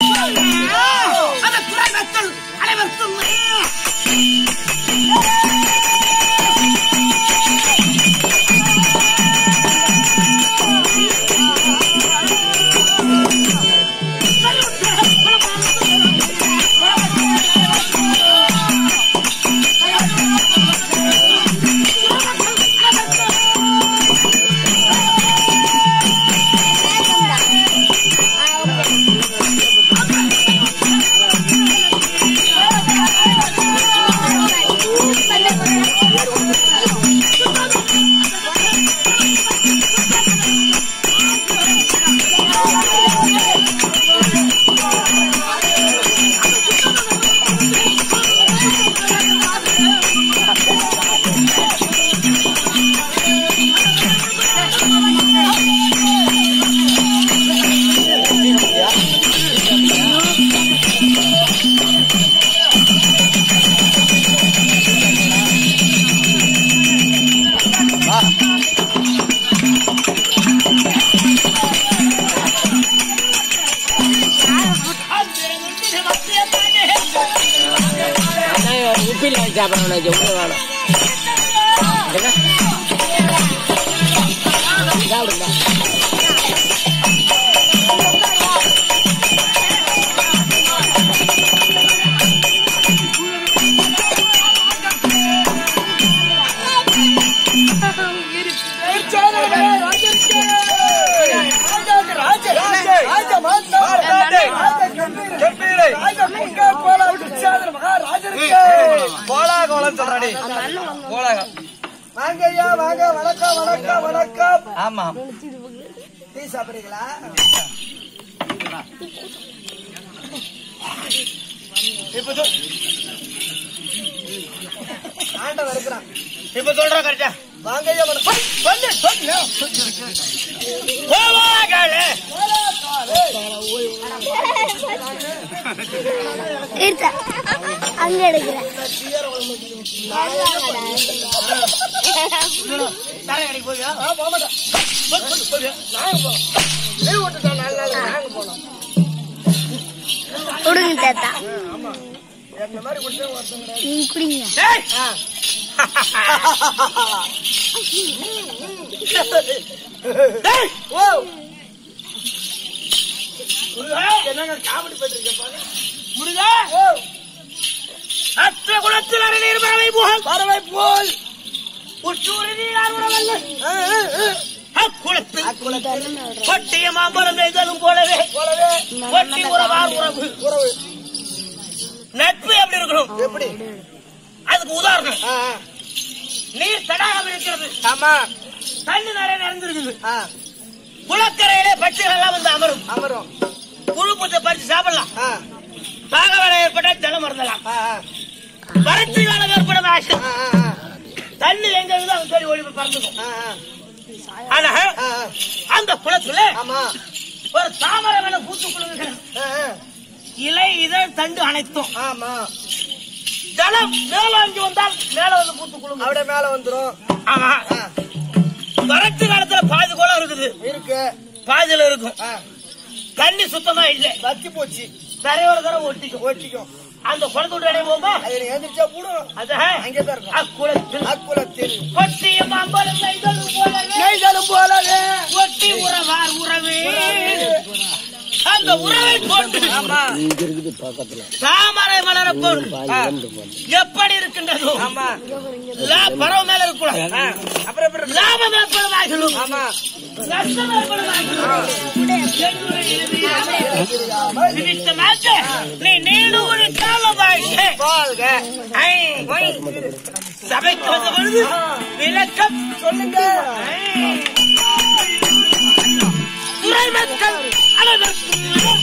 அந்த துறை மக்கள் அனைவருக்கும் உப்பில் வாங்கி சாப்பிடணும் உப்பு வேணும் என்ன? சாப்பிடுங்க கோலாகோலம் சொல்றாடி கோலாகம் வாங்க ஐயா வாங்க வணக்கம் வணக்கம் வணக்கம் ஆமா டீ சாப்பிடுறீங்களா இப்ப சொல்- ஆண்டவன் இருக்கிறான் இப்ப சொல்ற கரெக்டா வாங்க ஐயா வணக்கம் சொல்லு சொல்லு கோலாகாலே இருக்க அங்க எடுக்கிறேன் தரை கடைக்கு போவியா ஆ, போக மாட்டேன். சொல்லு, சொல்லு, சொல்லு. லீவ் விட்டுட்டோம் நாலு நாள் நாங்க போனோம் கொடுங்க தாத்தா என்ன மாதிரி கொடுத்து ஒருத்தங்க கிடையாது. நீங்க குடிங்க டேய்! டேய்! ஓ முருகா, என்னங்க காமெடி பண்ணிருக்கேன் பாரு. முருகா, ஓ அற்ற குலத்தில் அரணீர் பறவை புகழ் பறவை போல் உற்றூரில் நீரார் உறவல்ல. ஆ, ஆ, ஆ. அக்குளத்தில் கொட்டிய மாம்பழம் எய்தலும் போலவே போலவே கொட்டி உறவார் உறவு உறவு நட்பு எப்படி இருக்கணும் எப்படி அதுக்கு உதாரணம் ஆ, ஆ. நீர் தடாகம் இருக்கிறது ஆமா தண்ணி நிறைய நிறைஞ்சிருக்குது ஆ, குளக்கரையிலே பட்சிகள் எல்லாம் வந்து அமரும் அமரும் புழு பூச்சை பறிச்சு சாப்பிடலாம் ஆ, தாக வேலை ஏற்பட்டா ஜலம் மறந்தலாம் ஆ, ஆ. வறட்சி காலம் ஏற்பட ஆசை ஆ, ஆ, ஆ. தண்ணி எங்க இருக்குதோ அவங்க தேடி ஓடி போய் பறந்துக்கும் ஆ, ஆ. ஆனா ஆ, ஆ. அந்த குளத்துல ஆமா ஒரு தாமரை மேல பூத்து குழுங்குகிற ஆ, ஆ. இலை இதழ் தண்டு அனைத்தும் ஆமா ஜலம் மேலோங்கி வந்தால் மேல வந்து பூத்து குழுங்கும் அப்படியே மேல வந்துரும் ஆமா ஆ, வறட்சி காலத்துல பாதி குளம் இருக்குது இருக்கு பாதியில இருக்கும் ஆ, தண்ணி சுத்தமா இல்ல வத்தி போச்சு தரையோட தர ஒட்டிக்கும் ஓட்டிக்கும் அந்த குளத்து விட்டு அடைய போமா அதுல எழுந்திரிச்சா போடும் அது அங்கேதான் இருக்கும் அக்குளத்தில் அக்குலத்தில் கொட்டிய மாம்பழம் நெய்தலும் போலவே நெய்தலும் போலவே ஒட்டி உறவார் உறவே அந்த உறவை கொண்டு ஆமா இங்க இருக்குது பக்கத்துல தாமரை மலர பொருள் பாதி வந்து போகுது. எப்படி இருக்கின்றதோ ஆமா லா- பறவை மேல இருக்கக்கூடாது ஆ, அப்புறம் அப்புறம் லாபம் ஏற்படுவார்களும் ஆமா நஷ்டம் ஏற்படுவார்களும் நிமித்தமாக நீ நீடு ஒரு காலம் வாழ்க்கை வாழ்க ஐ, ஒய். சபைக்கு வந்த பொழுது விளக்கம் சொல்லுங்க ஐ. துறை மக்கள் அனைவருக்கும்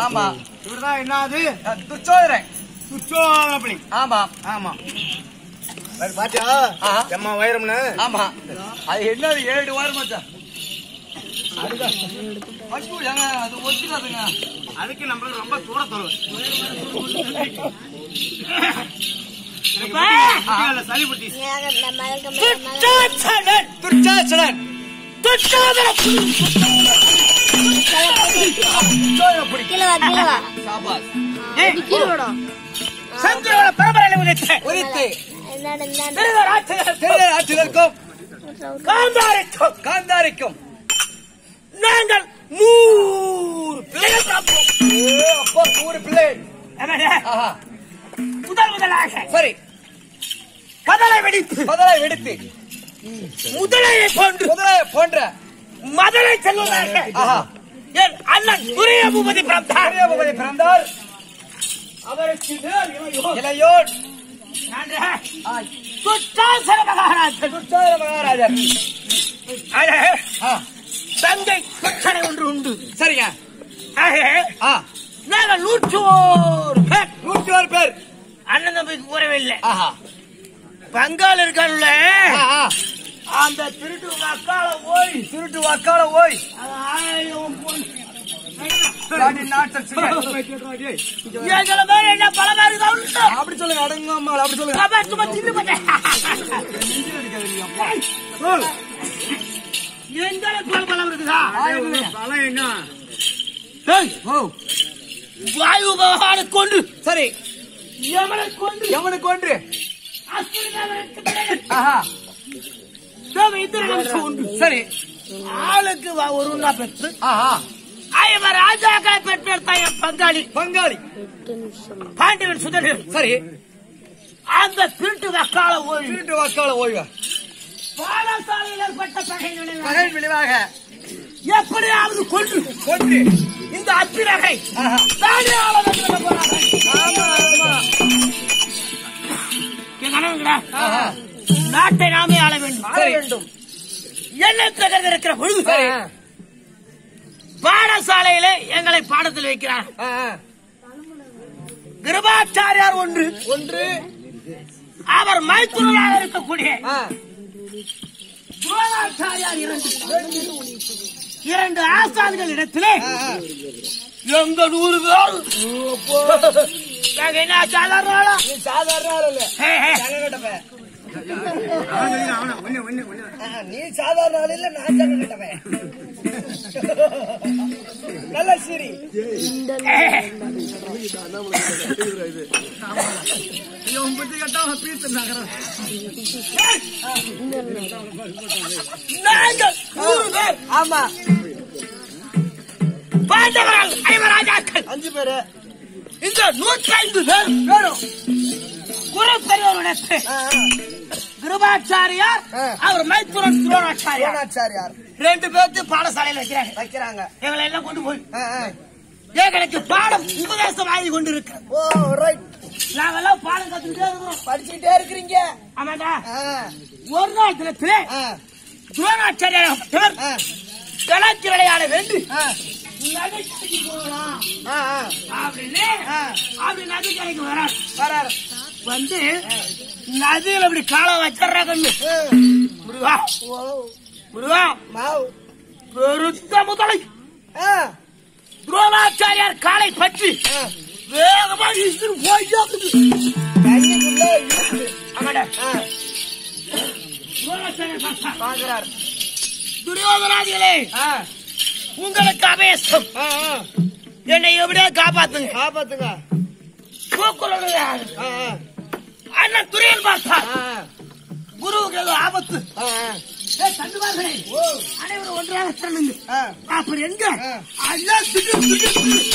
ஆமா இவர்தான் என்னது துச்சோதரன் சுச்சோதப்படி ஆமா ஆமா அது பாத்தியா ஆஹா. எம்மா வைரம்னு ஆமா அது என்னது ஏழு வாரம் மச்சான் ஐயோ, ஏங்க, அது ஒத்துக்காதுங்க அதுக்கு நம்மளுக்கு ரொம்ப தூர தரும் சளி புட்டி துச்சாசனன் துர்ச்சாசனன் துச்சாதன துச்சோதரப்படி கீழே வா கீழே வா சாபாஸ் கீழே விடும் சந்திரோட பரம்பரையில உதித்த உதித்து என்னடா என்னடா திருவர் ஆட்சியர் திருநர் ஆற்றினருக்கும் காந்தாரிக்கும் காந்தாரிக்கும் நாங்கள் நூறு பிள்ளைகள் பிறப்போம். ஏ, அப்பா நூறு பிள்ளை ஆமாடா. ஆஹா முதல் முதலாக சரி கதலை வெடித்து முதலை வெடித்து முதலையை போன்று முதலை போன்ற மதலை செல்வதாக ஆஹா என் அண்ணன் துரிய பூபதி பிறந்தார் ஆரியபதி பிறந்தார் அவருக்கு மேல் இளையோர். இளையோர் நன்றா. துச்சாசன மகாராஜன் துர்ச்சோதர மகாராஜர் அழே, ஆ, தங்கை பிரச்சனை ஒன்று உண்டு சரிங்க ஆகே, ஆ நாங்கள் நூற்று ஓர் பேர் நூற்றி ஒரு பேர் அண்ணன் தம்பிக்கு கூறவில்லை ஆஹா பங்காள் இருக்கான்ல ஆ, ஆ. அந்த திருட்டு மக்கால ஓய் திருட்டு வாக்கால ஓய் அது ஆயிரம் பொன். தாடி நாட்டர் சிங்க. எங்களை மாதிரி என்ன பலமா இருக்குதா உண்டு? அப்படி சொல்லுங்க அடங்க அம்மா அப்படி சொல்லுங்க அப்ப சும்மா தின்னு போட்டேன். எந்த அளவுக்கு ஒரு பலம் இருக்குதா பழம் என்ன ஏய், ஓ வாயு பகவானை கொண்டு சரி எவனை கொண்டு எவனுக்கு ஒன்று அசுரனாவனுக்கு பிள்ளைகள். ஆஹா நாம இந்திர வம்சம் உண்டு சரி ஆளுக்கு வா- ஒரு உண்ணா பெற்று ஆஹா ஐவர் ராஜாக்களை பெற்றெடுத்த என் பங்காளி பங்காளி பாண்டியன் சுதனர் சரி அந்த திருட்டு வக்கால ஓய்வு திருட்டு வாக்கால ஓய்வு பாடசாலையில் ஏற்பட்ட பகைகளை மகன் விளைவாக எப்படியாவது கொண்டு கொன்று இந்த அத்திரகை ஆஹா. தானே ஆள வேண்டும் என்ற போராட்டம். ஆமா ஆமா என் கணவன்களா, ஆஹா. நாட்டை நாமே ஆள வேண்டும் ஆள வேண்டும் என்ன பிரகர் இருக்கிற பொழுது சரி பாடசாலையில எங்களை பாடத்தில் வைக்கிறார் ஆ, ஆ. கிருபாச்சாரியார் ஒன்று ஒன்று அவர் மைத்துனராக இருக்கக்கூடிய ஆ. துரோணாச்சாரியார் இரண்டு இரண்டு ஆசான்கள் இடத்திலே ஆ, ஆ. எங்க நூறு பேர் நாங்க என்ன சாதாரண ஆளா? நீ சாதாரண ஆள் இல்ல ஹே, ஹே. ஜனகட்டவன். அவன ஒண்ணு ஒண்ணு ஒண்ணு ஆ, நீ சாதாரண ஆள் இல்ல நான் ஜனகட்டவன். நல்ல சிரி இவன் பத்தி கேட்டா அவன் பீத்து நகரம் நாங்கள் நூறு பேர் ஆமா பாண்டவர்கள் ஐவராஜாக்கள் அஞ்சு பேரு இந்த நூற்றி ஐந்து பேர் வேணும் குரு பெரியவரிடத்து ஆ, ஆ. கிருபாச்சாரியார் ஆ. அவர் மைத்துரன் துரோணாச்சாரியார் துரோணாச்சாரியார் ரெண்டு பேர்த்து பாடசாலையில் வைக்கிறாங்க வைக்கிறாங்க எங்களை எல்லாம் கொண்டு போய் ஆ, ஆ. எங்களுக்கு பாடம் உபதேசம் ஆகி கொண்டிருக்கிறது ஓ ரைட் நாங்கெல்லாம் பாடம் கத்துக்கிட்டே இருக்கிறோம் படிச்சுட்டே இருக்கிறீங்க ஆமாண்டா ஆ, ஒரு நாள் தினத்திலே ஆ, துரோணாச்சாரியார் ஆ, கலாச்சி விளையாட வேண்டும் ஆ, நகைக்கடைக்கு போகலாம் ஆ, ஆ. அப்படின்னு ஆ. அப்படி நகைக்கடைக்கு வரார் வராரு வந்து நதியில் அப்படி காலை வச்சிடுறாங்க ம். முருகா ஓ முருகா மாவு பெருத்த முதலை ஆ, துரோணாச்சாரியார் காலை பற்றி ஆ. வேகமா இழுத்துட்டு போயிட்டு தண்ணிக்குள்ள இருக்கு. ஆமாடா ஆ, துரோணாச்சாரியார் பார்த்தா, பாக்குறாரு துரியோதனாதிகளே ஆ, உங்களுக்கு அபேசம் ஆ, ஆ. என்னை எப்படியா காப்பாத்துங்க காப்பாத்துங்க கூக்குரல் யாரு? ஆ, ஆ, அண்ணன் துரியன் பார்த்தா ஆ, குருவுக்கு ஏதோ ஆபத்து ஆ, ஆ. ஏய், தண்டுவார்களே அனைவரும் ஒன்றாக திரளுங்க ஆ. அப்படி எங்க ஆ. அண்ணா திடு திடு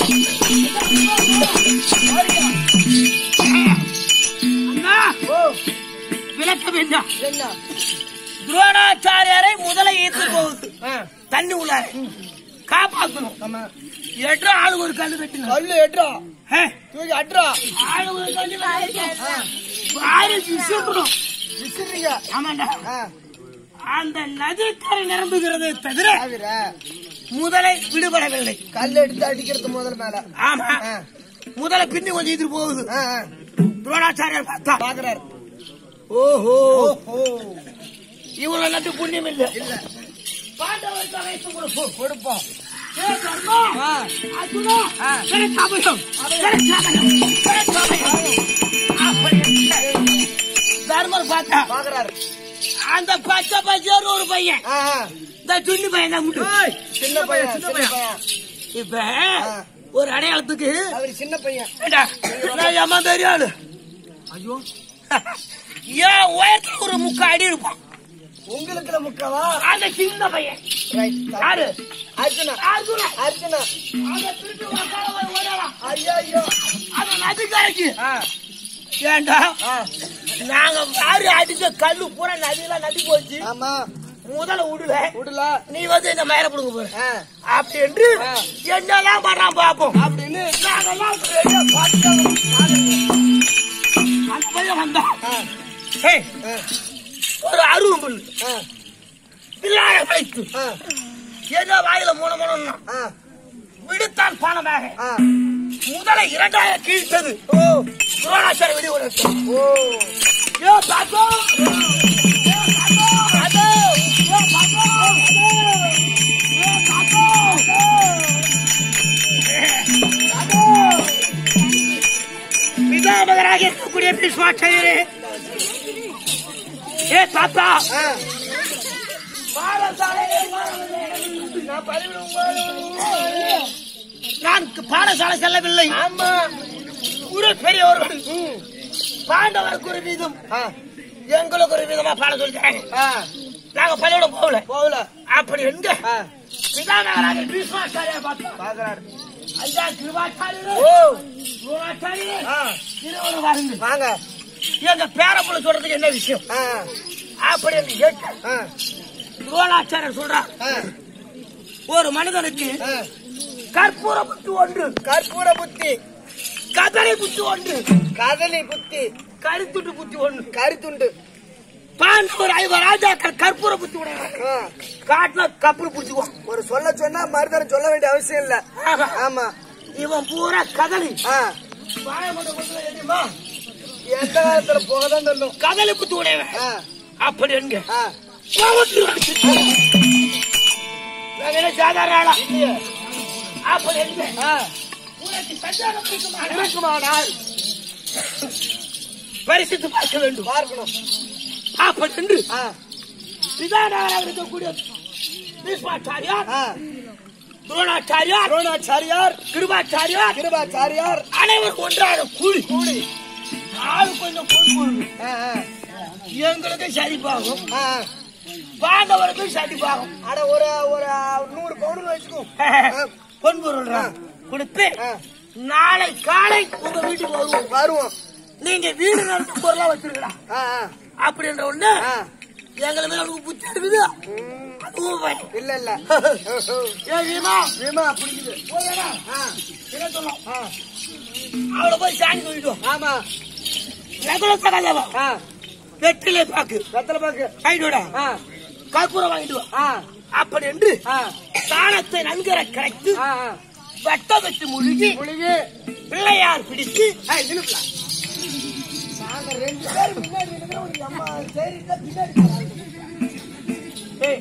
அண்ணா ஓ விளக்க வேண்டாம் என்ன துரோணாச்சாரியாரை முதலை ஈர்த்து போகுது ஆ, தண்ணி உள்ளார காப்பாத்தணும் ஆமா எட்டு ஆளு ஒரு கல்லு கட்டுங்க கல்லு எட்ரா ஹே, தூக்கி அட்ரா ஆளு ஒரு கல்லு கட்டுங்க. வாரி விசுறணும். விசிறீங்க ஆமாண்டா ஆ, அந்த நதிக்கரை நிரம்புகிறதே தவிர தவிர முதலை விடுபடவில்லை கல் எடுத்து அடிக்கிறது முதல் மேல ஆமா ஆ, முதலை பின்னி கொஞ்சம் எதிர் போகுது ஆ, ஆ. துரோணாச்சாரியர் பார்த்தா பாக்குறாரு ஓஹோ ஓஹோ இவ்வளவு நட்டு புண்ணியம் இல்ல இல்ல பாண்டவருக்கு அழைத்து கொடுப்போம் கொடுப்போம் ஏ கர்மா, ஆ, அர்ஜுனா, ஆ. சிறைச்சாபயம், சிறைச்சாபயம், சிறைச்சாபயம். அப்படி தர்மர் பார்த்தா பாக்குறாரு அந்த பச்சை பச்சையோடு ஒரு பையன் ஆ, ஆ. இந்த துண்ணி பையன் தான் முட்டு சின்ன பையன் சின்ன பையன் இப்ப ஒரு அடையாளத்துக்கு அவரு சின்ன பையன் ஏண்டா, நான் ஏமா பெரிய ஆளு ஐயோ ஏன் உயரத்துல ஒரு முக்கா அடி இருப்பான் உங்களுக்கு முக்கவா அந்த சின்ன பையன் ரைட் யாரு அர்ஜுனா அர்ஜுனா. அர்ஜுனா அந்த திருட்டு வாக்கால ஒரு ஓடலாம். ஐயோ ஐயோ அந்த நதிக்கரைக்கு ஆ, ஏண்டா ஆ. நாங்க வாரி அடிச்ச கல்லு பூரா நதியெல்லாம் நதி போச்சு ஆமா முதல்ல விடுல விடல நீ வந்து என்ன மேல புடுங்க போற ஆ, அப்படி என்று ஆ. என்னெல்லாம் பண்றான் பாப்போம் அப்படின்னு நாங்கெல்லாம் ரெடியா பார்த்துட்டோம். அந்த பையன் வந்தா ஆ, ஏய், ஆ, ஒரு அருவம் ஆ, பிள்ளாய வைத்து ஆ, ஏதோ வாயில மூணு மூணு ஆ, விடுத்தான் பணமாக ஆ. முதலை இரண்டாயிரம் கீழ்த்தது ஓ துரோணாச்சாரி வெடி உனக்கு ஓ யோ பாத்தோ யோ பாத்தோ பாத்தோ யோ பாத்தோ யோ பாத்தோ பாத்தோ பிதாமகராக இருக்கக்கூடிய பீஷ்மாச்சாரியரே ஏ தாத்தா ஆ, பாடசாலையிலே மாணவர்களே, நான் பள்ளிக்கூடம் போகிறேன். நான் பாடசாலை செல்லவில்லை ஆமா குரு பெரியவர்கள் பாண்டவருக்கு ஒரு வீதம் ஆ, எங்களுக்கு ஒரு விதமா பாட சொல்லிட்டாங்க ஆ, நாங்க பள்ளியோட போகல போகல அப்படி எங்க ஆ, பிதாமகராக பீஷ்மாச்சாரியா பார்த்தா பாக்குறாரு ஐயா கிருபாச்சாரியரே ஓ குருவாச்சாரியரே ஆ, இருவரும் வாருங்க வாங்க எங்க பேரப்புள்ள சொல்றதுக்கு என்ன விஷயம் ஆ, அப்படி என்று கேட்க ஆ, குருவாச்சாரியர் சொல்றார் ஆ, ஒரு மனிதனுக்கு ஆ. கற்பூர புத்து ஒன்று கற்பூர புத்தி கதலை புத்து ஒன்று கதலி புத்தி கருத்துட்டு புத்தி ஒன்று கருத்துண்டு பாண்டவர் ஐவர் ராஜாக்கள் கற்பூர புத்தி உடையவர் ஆ, காட்டுல கப்பல் புடிச்சுக்குவான் ஒரு சொல்ல சொன்னா மறுதரம் சொல்ல வேண்டிய அவசியம் இல்ல ஆமா இவன் பூரா கதலி ஆ, வாயை மட்டும் கொண்டு வர தெரியுமா? எந்த காலத்துல போகதான் சொல்லும் கதலி புத்தி உடையவன் ஆ, அப்படி எங்க ஆ, நாங்க என்ன சாதாரண ஆளா இல்லையே. அப்படி எங்க ஆ, உனக்கு சஞ்சாரம் இருக்குமானால் இருக்குமானால் பரிசித்து பார்க்க வேண்டும் பார்க்கணும் அப்படி என்று ஆ, பிதாநாயகராக இருக்கக்கூடிய பீஷ்மாச்சாரியார் ஆ. துரோணாச்சாரியார் துரோணாச்சாரியார் கிருபாச்சாரியார் கிருபாச்சாரியார் அனைவர் ஒன்றாக கூடி கூடி ஆள் கொஞ்சம் பொன் பொருள் ஆ, ஆ, எங்களுக்கு சரிப்பாகும் ஆ. பாண்டவருக்கும் சரிப்பாகும் அட ஒரு ஒரு நூறு பவுன் வச்சுக்கோ ஆ, பொன் பொருள் கொடுத்து ஆ. நாளை காலை உங்க வீட்டுக்கு வருவோம் வருவோம் நீங்க வீடு நடத்த பொருளா வச்சிருக்கா ஆ, ஆ, அப்படின்ற ஒண்ணு ஆ. எங்களை மேல உனக்கு புத்தி இருக்குது ம், அதுவும் பயம். இல்ல இல்ல ஏ வீமா வீமா பிடிக்குது போதா ஆ, என்ன சொல்லும் ஆ, அவளை போய் சாணி சொல்லிட்டு ஆமா ரகுல சகாதேவா ஆ, வெற்றிலை பாக்கு வெத்தலை பாக்கு வாங்கிட்டு ஆ, கற்பூரம் வாங்கிட்டு வா ஆ, அப்படி என்று ஆ, தானத்தை நன்கர கிடைத்து ஆ, ஆ. வட்டம் வச்சு முழுகி முழுகி பிள்ளையார் பிடித்து ஏய், நிலுப்புல. நாங்க ரெண்டு பேர் முன்னாடி இருக்கிறோம், ஒரு அம்மா சரிட்டா பின்னாடி போறாங்க. ஏய்,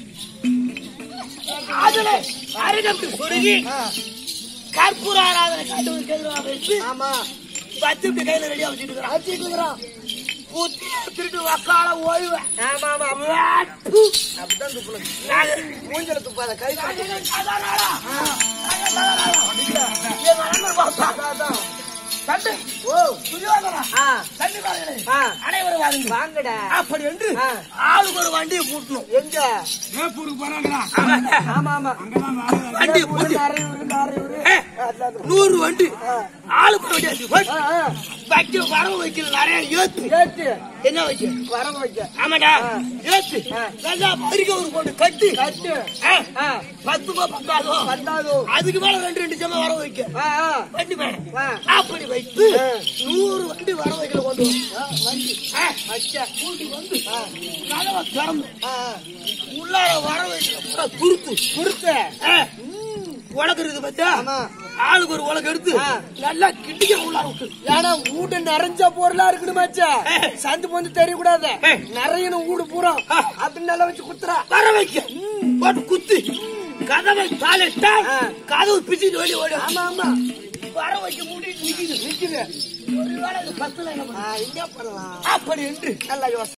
அதுல அருகம்பு சுருகி ஆ, கற்பூர ஆராதனை காட்டு கையில வச்சு ஆமா வச்சுட்டு கையில ரெடியா வச்சுட்டு இருக்கிறான் வச்சிட்டு இருக்கிறோம். குத்தி திருட்டு வக்கால ஓய்வு ஆமா ஆமா அப்ப- வேட்டு. அப்படிதான் துப்புல. நாங்க மூஞ்சில துப்பாத கை காட்டு. நாங்க சாதாரண ஆளா? நாங்க சாதாரண ஆளா? எங்க அண்ணன் பார்த்தா அதான், அதான். தண்டு ஓ துரியோதனா ஆ, தண்டு காலையிலே ஆ. அனைவரும் வாருங்க வாங்கடா அப்படி என்று ஆ. ஆளுக்கு ஒரு வண்டியை கூட்டணும் எங்க ஆமாங்க. ஆமா ஆமா வண்டி பூட்டி அரை உருண்டு, அரை உருண்டு. ஏ, அதான் அது. நூறு வண்டி ஆ. ஆளுக்கு ஒரு வண்டி அடிச்சு போய் ஆ, ஆ. வைக்க வரவு வைக்கல நிறைய ஏத்து ஏத்து என்ன வைக்க வர வைக்க ஆமாடா ஏத்து ஆ. நல்லா பறிக்க ஒரு போட்டு கட்டு கட்டு ஆ. ஆ, பத்து ரூபா பத்தாதோ பத்தாது அதுக்கு மேல ரெண்டு ரெண்டு ஜமா வர வைக்க ஆ, ஆ, வண்டி மேடம் ஆ. அப்படி வைத்து ஆ. நூறு வண்டி வர வைக்கல கொண்டு வா. ஆ, வண்டி ஆ. வச்ச கூட்டி வந்து ஆ, கதவை திறந்து ஆ, உள்ளார வர வைக்கல பூரா குறுத்து குடுத்த ஆ. உலகம் இருக்குது பார்த்தா ஆமா. ஆளுக்கு ஒரு உலகம் எடுத்து ஆ. நல்லா கிட்டிக்க உள்ளார விட்டு ஏன்னா வீடு நிறைஞ்ச பொருளா இருக்கணுமாச்சா சந்து பொந்து தெரியக்கூடாது ஏ. நிறையணும் வீடு பூரா அப்படின்னு நல்லா வச்சு குத்துறா வர வைக்க போட்டு குத்து கதவை தாளிட்டா ஆ. கதவு பிச்சுட்டு வெளியே ஓடி ஆமா ஆமா வர வைக்க மூடிட்டு நிக்குது நிக்குது ஒருவேளை அது பத்துல என்ன ஆ, என்ன பண்ணலாம் அப்படி என்று நல்லா யோசனை